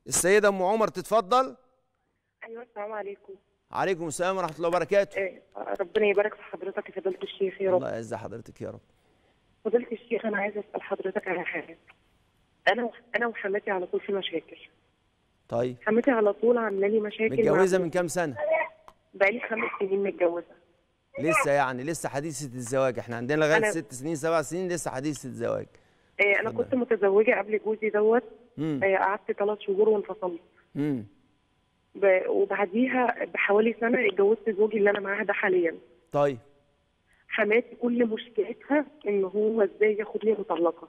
السيده ام عمر تتفضل ايوه السلام عليكم عليكم السلام ورحمه الله وبركاته إيه ربنا يبارك في حضرتك يا فضيله الشيخ يا رب الله يعز حضرتك يا رب فضيله الشيخ انا عايزه اسال حضرتك على حاجه انا وح- انا وحماتي على طول في مشاكل طيب حماتي على طول عامله لي مشاكل مع متجوزه جوزي. من كام سنه بقالي خمس سنين متجوزه لسه يعني لسه حديثه الزواج احنا عندنا لغايه أنا- ست سنين سبع سنين لسه حديثه الزواج إيه انا اتفضل. كنت متزوجه قبل جوزي دوت امم إيه قعدت ثلاث شهور وانفصلت امم ب- وبعديها بحوالي سنه اتجوزت زوجي اللي انا معاه ده حاليا طيب حماتي كل مشكلتها ان هو ازاي ياخدني مطلقه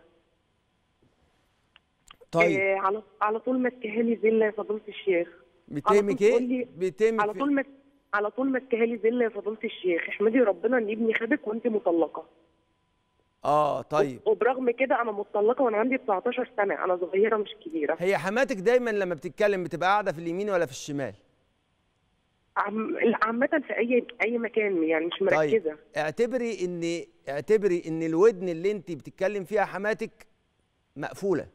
طيب إيه على على طول متهاني ذله يا فضيله الشيخ بيتهمك على طول ايه تقول لي- بيتهمك على في- طول مت... على طول متهالي ذله يا فضيله الشيخ احمدي ربنا ان ابني خدك وانت مطلقه اه طيب وبرغم كده انا مطلقه وانا عندي 19 سنه انا صغيره مش كبيره هي حماتك دايما لما بتتكلم بتبقى قاعده في اليمين ولا في الشمال عم... عامه في اي اي مكان يعني مش مركزه طيب اعتبري ان اعتبري ان الودن اللي انت بتتكلم فيها حماتك مقفوله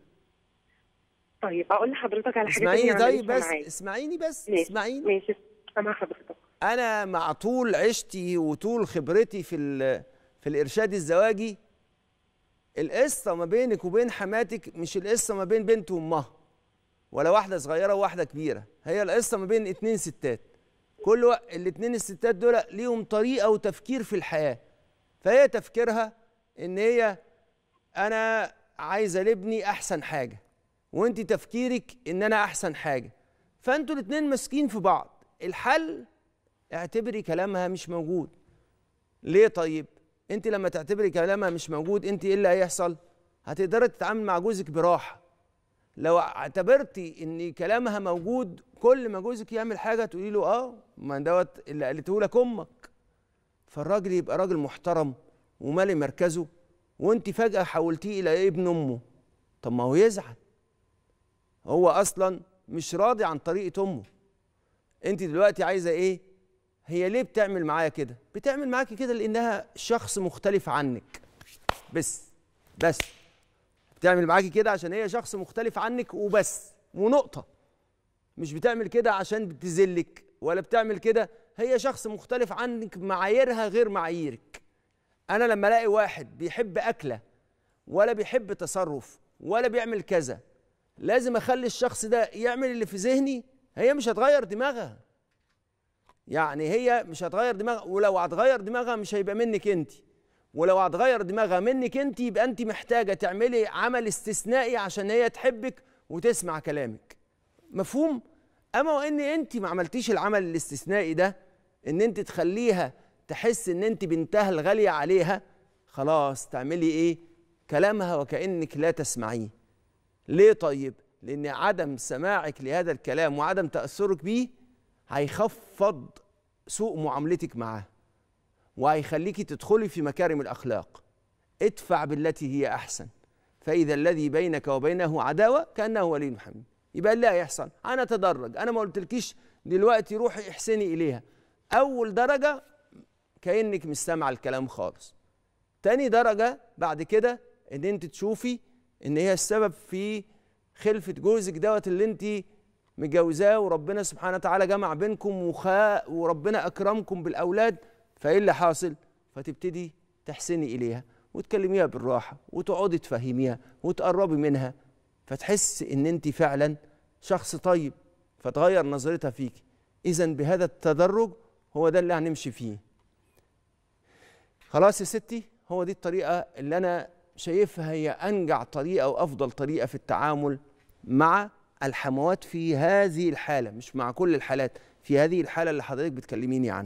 طيب اقول لحضرتك على حاجه اسمعيني تانية طيب معلش بس معايا. اسمعيني بس ماشي اسمعيني ماشي سامع حضرتك انا مع طول عشتي وطول خبرتي في ال- في الارشاد الزواجي القصه ما بينك وبين حماتك مش القصه ما بين بنت وامها ولا واحده صغيره وواحده كبيره هي القصه ما بين اتنين ستات كل و... الاتنين الستات دول ليهم طريقه وتفكير في الحياه فهي تفكيرها ان هي انا عايزه لابني احسن حاجه وانت تفكيرك ان انا احسن حاجه فانتوا الاتنين ماسكين في بعض الحل اعتبري كلامها مش موجود ليه طيب انت لما تعتبري كلامها مش موجود انت ايه اللي هيحصل هتقدري تتعامل مع جوزك براحه لو اعتبرتي ان كلامها موجود كل ما جوزك يعمل حاجه تقولي له اه ما دوت اللي قالته لك امك فالراجل يبقى راجل محترم ومالي مركزه وانت فجاه حولتيه الى ابن امه طب ما هو يزعل هو اصلا مش راضي عن طريقه امه انت دلوقتي عايزه ايه هي ليه بتعمل معايا كده بتعمل معاكي كده لانها شخص مختلف عنك بس بس بتعمل معاكي كده عشان هي شخص مختلف عنك وبس ونقطه مش بتعمل كده عشان بتذلك ولا بتعمل كده هي شخص مختلف عنك معاييرها غير معاييرك انا لما الاقي واحد بيحب اكله ولا بيحب تصرف ولا بيعمل كذا لازم اخلي الشخص ده يعمل اللي في ذهني هي مش هتغير دماغها يعني هي مش هتغير دماغها ولو هتغير دماغها مش هيبقى منك انت ولو هتغير دماغها منك انت يبقى انت محتاجه تعملي عمل استثنائي عشان هي تحبك وتسمع كلامك مفهوم اما وان انت ما عملتيش العمل الاستثنائي ده ان انت تخليها تحس ان انت بنتها الغاليه عليها خلاص تعملي ايه كلامها وكانك لا تسمعيه ليه طيب لان عدم سماعك لهذا الكلام وعدم تاثرك بيه هيخفض سوء معاملتك معاه وهيخليكي تدخلي في مكارم الاخلاق ادفع بالتي هي احسن فاذا الذي بينك وبينه عداوه كانه ولي حميم يبقى اللي هيحصل انا اتدرج انا ما قلتلكيش دلوقتي روحي احسني اليها اول درجه كانك مش سامعه الكلام خالص تاني درجه بعد كده ان انت تشوفي ان هي السبب في خلفه جوزك دوت اللي انت متجوزاه وربنا سبحانه وتعالى جمع بينكم وخا وربنا اكرمكم بالاولاد فايه اللي حاصل فتبتدي تحسني اليها وتكلميها بالراحه وتقعدي تفهميها وتقربي منها فتحس ان انت فعلا شخص طيب فتغير نظرتها فيك اذا بهذا التدرج هو ده اللي هنمشي فيه خلاص يا ستي هو دي الطريقه اللي انا شايفها هي انجع طريقه وافضل طريقه في التعامل مع الحموات في هذه الحاله مش مع كل الحالات في هذه الحاله اللي حضرتك بتكلميني عنها